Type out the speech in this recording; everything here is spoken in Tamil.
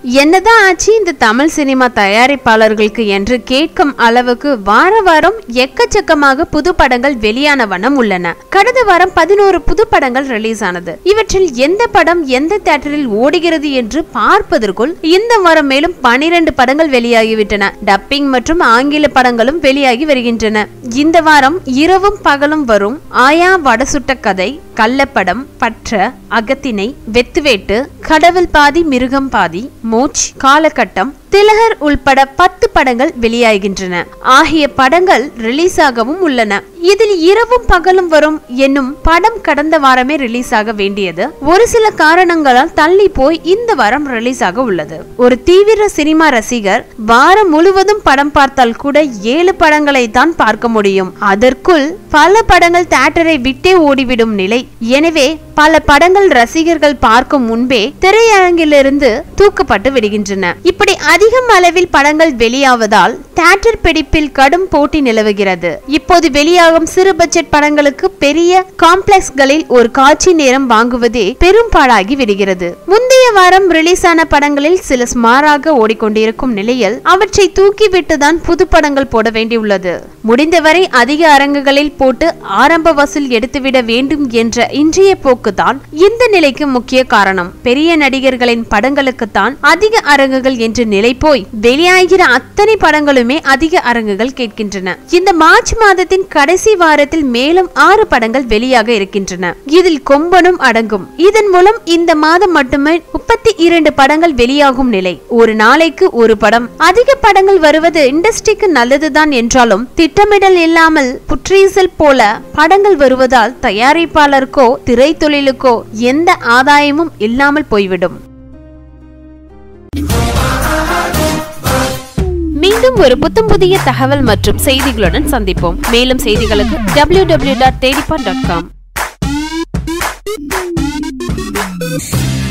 என்னதான் ஆச்சு இந்த தமிழ் சினிமா தயாரிப்பாளர்களுக்கு என்று கேட்கும் அளவுக்கு வார வாரம் எக்கச்சக்கமாக புது படங்கள் வெளியான வண்ணம் உள்ளன கடந்த வாரம் பதினோரு புது படங்கள் ரிலீஸ் ஆனது இவற்றில் எந்த படம் எந்த தேட்டரில் ஓடுகிறது என்று பார்ப்பதற்குள் இந்த வாரம் மேலும் பனிரெண்டு படங்கள் வெளியாகிவிட்டன டப்பிங் மற்றும் ஆங்கில படங்களும் வெளியாகி வருகின்றன இந்த வாரம் இரவும் பகலும் வரும் ஆயா வடசுட்ட கதை கள்ளப்படம் பற்ற அகத்தினை வெத்துவேட்டு கடவுள் பாதி மிருகம் பாதி மோச் காலகட்டம் திலகர் உள்பட பத்து படங்கள் வெளியாகின்றன ஆகிய படங்கள் ரிலீஸ் ஆகவும் உள்ளன இதில் இரவும் பகலும் வரும் என்னும் படம் கடந்த வாரமே ரிலீஸ் ஆக வேண்டியது ஒரு சில காரணங்களால் தள்ளி போய் இந்த வாரம் ரிலீஸ் ஆக உள்ளது ஒரு தீவிர சினிமா ரசிகர் வாரம் முழுவதும் படம் பார்த்தால் கூட ஏழு படங்களை தான் பார்க்க முடியும் அதற்குள் பல படங்கள் தியேட்டரை விட்டே ஓடிவிடும் நிலை எனவே பல படங்கள் ரசிகர்கள் பார்க்கும் முன்பே திரையரங்கிலிருந்து தூக்கப்பட்டு விடுகின்றன இப்படி அதிகம் அளவில் படங்கள் வெளியாவதால் தியேட்டர் பிடிப்பில் கடும் போட்டி நிலவுகிறது இப்போது வெளியாகும் சிறு பட்ஜெட் படங்களுக்கு பெரிய காம்ப்ளெக்ஸ்களில் ஒரு காட்சி நேரம் வாங்குவதே பெரும் பாடாகி விடுகிறது முந்தைய வாரம் ரிலீஸ் ஆன படங்களில் சில சுமாராக ஓடிக்கொண்டிருக்கும் நிலையில் அவற்றை தூக்கிவிட்டுதான் புது படங்கள் போட வேண்டியுள்ளது முடிந்தவரை அதிக அரங்குகளில் போட்டு ஆரம்ப வசூல் எடுத்துவிட வேண்டும் என்ற இன்றைய போக்குதான் இந்த நிலைக்கு முக்கிய காரணம் பெரிய நடிகர்களின் படங்களுக்குத்தான் அதிக அரங்குகள் என்ற நிலை போய் வெளியாகிற அத்தனை படங்களுமே அதிக அரங்குகள் கேட்கின்றன இந்த மார்ச் மாதத்தின் கடைசி வாரத்தில் மேலும் ஆறு படங்கள் வெளியாக இருக்கின்றன இதில் கொம்பனும் அடங்கும் இதன் மூலம் இந்த மாதம் மட்டுமே முப்பத்தி இரண்டு படங்கள் வெளியாகும் நிலை ஒரு நாளைக்கு ஒரு படம் அதிக படங்கள் வருவது இண்டஸ்ட்ரிக்கு நல்லதுதான் என்றாலும் திட்டமிடல் இல்லாமல் புற்றீசல் போல படங்கள் வருவதால் தயாரிப்பாளருக்கோ திரைத்தொழிலுக்கோ எந்த ஆதாயமும் இல்லாமல் போய்விடும் மீண்டும் ஒரு புத்தம் புதிய தகவல் மற்றும் செய்திகளுடன் சந்திப்போம் மேலும் செய்திகளுக்கு டபிள்யூ டபிள்யூ டாட் தேடிப்பான் டாட் காம்